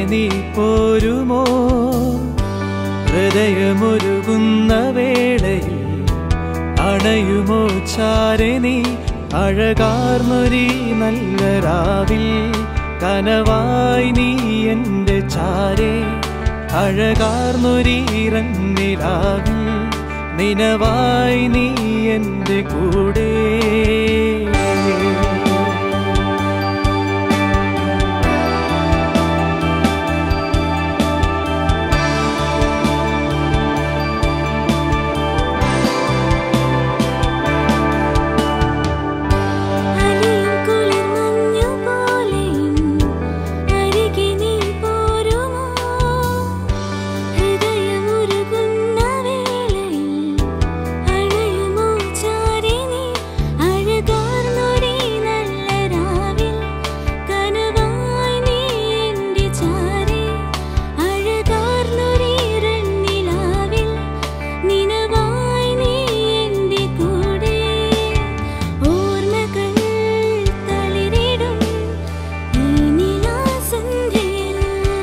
നീ പോരുമോ ഹൃദയമൊരുകുന്ന വേളയിൽ അണയുമോ ചാരെ നീ അഴകാർന്നൊരീ നല്ല രാവിൽ കനവായി നീ എൻ്റെ ചാരെ അഴകാർന്നൊരീറന്നിലാവിൽ നിനവായി നീ എൻ്റെ കൂടെ അലിയും കുളിർമഞ്ഞു പോലെയും അരികെ നീ പോരുമോ ഹൃദയമുരുകുന്ന വേളയിൽ അണയുമോ ചാരി നീ അഴകാർന്നൊരീ നല്ല രാവിൽ കനവായി നീ എൻ്റെ ചാരി അഴകാർന്നൊരീ റണ്ണിലാവിൽ നിനവായി നീ എൻ്റെ കൂടെ ഓർമ്മകൾ തളിരിടും ഈ നിലാസന്ധ്യയിൽ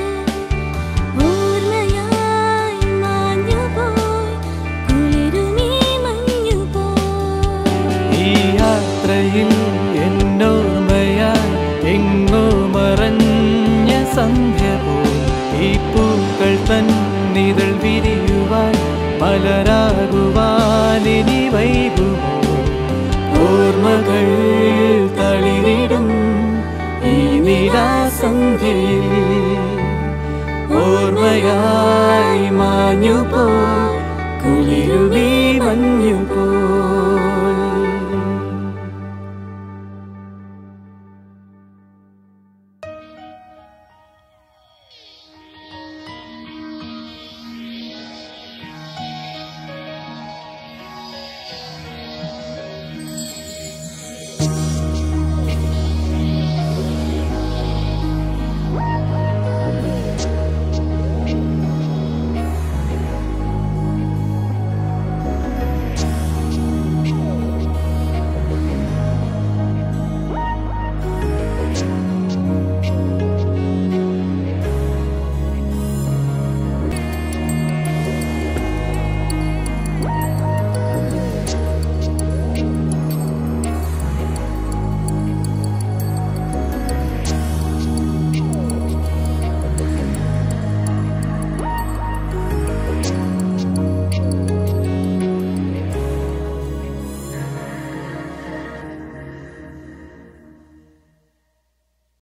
ഓർമ്മയായി മാഞ്ഞുപോയി കുളിരുമീ മഞ്ഞുപോയി ഈ യാത്രയിൽ എന്നോർമ്മയായി എങ്ങോ മറഞ്ഞ സന്ധ്യ പോൽ ഈ പൂക്കൾ തന്നിതൾ വിരിയുവാൻ മലരാകുവാൻ ഇനി വൈകുമോ ഓർമ്മകൾ തളിരിടും ഈ നിരാസന്ധ്യയിൽ ഓർമ്മയായി മാഞ്ഞുപോ കുളിരുമീ മഞ്ഞു